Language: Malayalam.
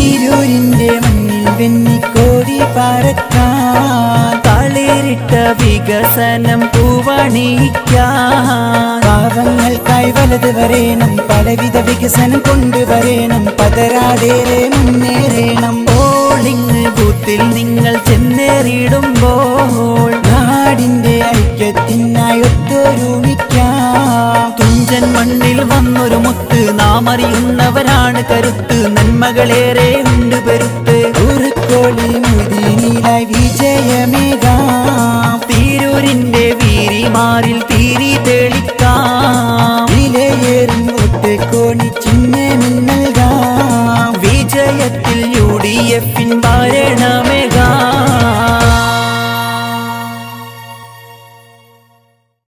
തിരൂരിന്റെ മണ്ണിൽ വെന്നിക്കോടി പാറക്കാൻ തളിരിട്ട വികസനം പൂവണിക്കാൻ പാവങ്ങൾക്കായി വലത് വരേണം പലവിധ വികസനം കൊണ്ടുവരേണം പതരാതേറെ മുന്നേറേണം പോളിംഗ് ബൂത്തിൽ നിങ്ങൾ ചെന്നേറിയിടുമ്പോൾ നാടിന്റെ ഐക്യത്തിനായി ഒത്തൊരുമിക്കാം തുഞ്ചൻ മണ്ണിൽ വന്നൊരു മുത്ത് നാം അറിയുന്നവരാണ് കരുത്ത് നന്മകളേറെ ഉണ്ട് പെരുത്ത് ഉറുക്കോളി മുതിനിലായി വിജയമേകാം തീരൂരിന്റെ വീരിമാരിൽ